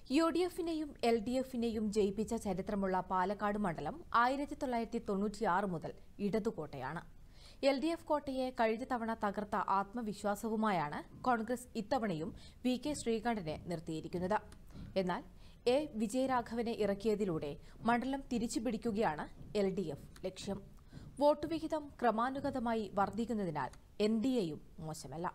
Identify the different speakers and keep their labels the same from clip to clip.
Speaker 1: U D എഫിനെയും L D എഫിനെയും ജയിപ്പിച്ച ചരിത്രമുള്ള പാലക്കാട് മണ്ഡലം ആയിരത്തി തൊള്ളായിരത്തി തൊണ്ണൂറ്റിയാറ് മുതൽ ഇടതുകോട്ടയാണ് എൽ ഡി എഫ് കോട്ടയെ കഴിഞ്ഞ തവണ തകർത്ത ആത്മവിശ്വാസവുമായാണ് കോൺഗ്രസ് ഇത്തവണയും വി കെ ശ്രീകണ്ഠനെ നിർത്തിയിരിക്കുന്നത് എന്നാൽ എ വിജയരാഘവനെ ഇറക്കിയതിലൂടെ മണ്ഡലം തിരിച്ചുപിടിക്കുകയാണ് എൽ ഡി എഫ് ലക്ഷ്യം വോട്ട് വിഹിതം ക്രമാനുഗതമായി വർദ്ധിക്കുന്നതിനാൽ എൻ ഡി എയും മോശമല്ല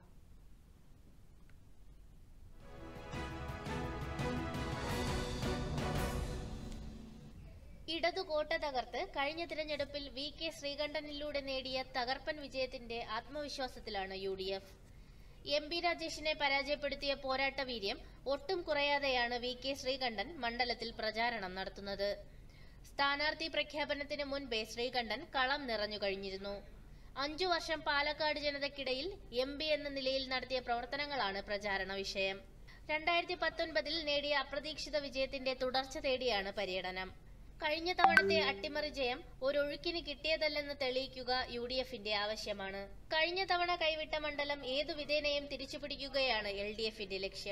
Speaker 2: ഇടതു കോട്ട തകർത്ത് കഴിഞ്ഞ തിരഞ്ഞെടുപ്പിൽ വി കെ ശ്രീകണ്ഠനിലൂടെ നേടിയ തകർപ്പൻ വിജയത്തിന്റെ ആത്മവിശ്വാസത്തിലാണ് U D F M P രാജേഷിനെ പരാജയപ്പെടുത്തിയ പോരാട്ട വീര്യം ഒട്ടും കുറയാതെയാണ് വി കെ ശ്രീകണ്ഠൻ മണ്ഡലത്തിൽ പ്രചാരണം നടത്തുന്നത് സ്ഥാനാർത്ഥി പ്രഖ്യാപനത്തിന് മുൻപേ ശ്രീകണ്ഠൻ കളം നിറഞ്ഞു കഴിഞ്ഞിരുന്നു അഞ്ചു വർഷം പാലക്കാട് ജനതയ്ക്കിടയിൽ എം പി എന്ന നിലയിൽ നടത്തിയ പ്രവർത്തനങ്ങളാണ് പ്രചാരണ വിഷയം രണ്ടായിരത്തി പത്തൊൻപതിൽ നേടിയ അപ്രതീക്ഷിത വിജയത്തിന്റെ തുടർച്ച തേടിയാണ് പര്യടനം കഴിഞ്ഞ തവണത്തെ അട്ടിമറി ജയം ഒരൊഴുക്കിന് കിട്ടിയതല്ലെന്ന് തെളിയിക്കുക യു ഡി എഫിന്റെ ആവശ്യമാണ് കഴിഞ്ഞ തവണ കൈവിട്ട മണ്ഡലം ഏതു വിധേനയും തിരിച്ചുപിടിക്കുകയാണ് എൽ ഡി എഫിന്റെ ലക്ഷ്യം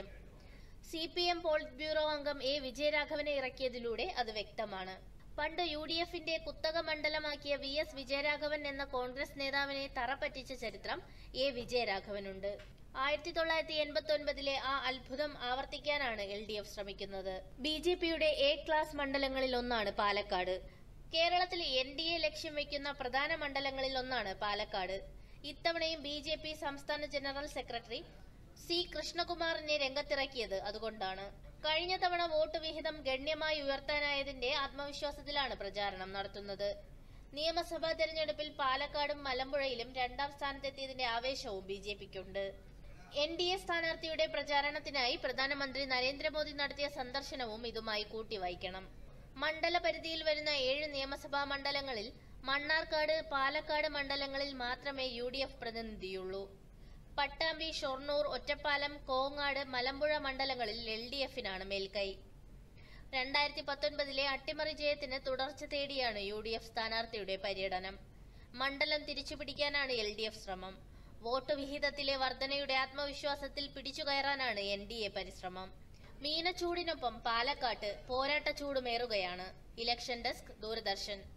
Speaker 2: C P M politburo അംഗം എ വിജയരാഘവനെ ഇറക്കിയതിലൂടെ അത് വ്യക്തമാണ് പണ്ട് യു ഡി എഫിന്റെ കുത്തക മണ്ഡലമാക്കിയ വി എസ് വിജയരാഘവൻ എന്ന കോൺഗ്രസ് നേതാവിനെ തറപ്പറ്റിച്ച ചരിത്രം എ വിജയരാഘവനുണ്ട് ആയിരത്തി തൊള്ളായിരത്തി എൺപത്തി ഒൻപതിലെ ആ അത്ഭുതം ആവർത്തിക്കാനാണ് എൽ ഡി എഫ് ശ്രമിക്കുന്നത് ബി ജെ പിയുടെ എ ക്ലാസ് മണ്ഡലങ്ങളിൽ ഒന്നാണ് പാലക്കാട് കേരളത്തിൽ എൻ ഡി എ ലക്ഷ്യം വയ്ക്കുന്ന പ്രധാന മണ്ഡലങ്ങളിൽ ഒന്നാണ് പാലക്കാട് ഇത്തവണയും ബി ജെ പി സംസ്ഥാന ജനറൽ സെക്രട്ടറി സി കൃഷ്ണകുമാറിനെ രംഗത്തിറക്കിയത് അതുകൊണ്ടാണ് കഴിഞ്ഞ തവണ വോട്ട് വിഹിതം ഗണ്യമായി ഉയർത്താനായതിന്റെ ആത്മവിശ്വാസത്തിലാണ് പ്രചാരണം നടത്തുന്നത് നിയമസഭാ തെരഞ്ഞെടുപ്പിൽ പാലക്കാടും മലമ്പുഴയിലും രണ്ടാം സ്ഥാനത്തെത്തിയതിന്റെ ആവേശവും ബി ജെ പിക്കുണ്ട് എൻ ഡി എ സ്ഥാനാർത്ഥിയുടെ പ്രചാരണത്തിനായി പ്രധാനമന്ത്രി നരേന്ദ്രമോദി നടത്തിയ സന്ദർശനവും ഇതുമായി കൂട്ടിവായിക്കണം മണ്ഡല പരിധിയിൽ വരുന്ന ഏഴ് നിയമസഭാ മണ്ഡലങ്ങളിൽ മണ്ണാർക്കാട് പാലക്കാട് മണ്ഡലങ്ങളിൽ മാത്രമേ യു ഡി എഫ് പ്രതിനിധിയുള്ളൂ പട്ടാമ്പി ഷൊർണൂർ ഒറ്റപ്പാലം കോങ്ങാട് മലമ്പുഴ മണ്ഡലങ്ങളിൽ എൽ ഡി എഫിനാണ് മേൽക്കൈ രണ്ടായിരത്തി പത്തൊൻപതിലെ അട്ടിമറി ജയത്തിന് തുടർച്ച തേടിയാണ് യു ഡി എഫ് സ്ഥാനാർത്ഥിയുടെ പര്യടനം മണ്ഡലം തിരിച്ചുപിടിക്കാനാണ് എൽ ഡി എഫ് ശ്രമം വോട്ട് വിഹിതത്തിലെ വർധനയുടെ ആത്മവിശ്വാസത്തിൽ പിടിച്ചുകയറാനാണ് എൻ ഡി എ പരിശ്രമം മീനച്ചൂടിനൊപ്പം പാലക്കാട്ട് പോരാട്ട ചൂടുമേറുകയാണ് ഇലക്ഷൻ ഡെസ്ക് ദൂരദർശൻ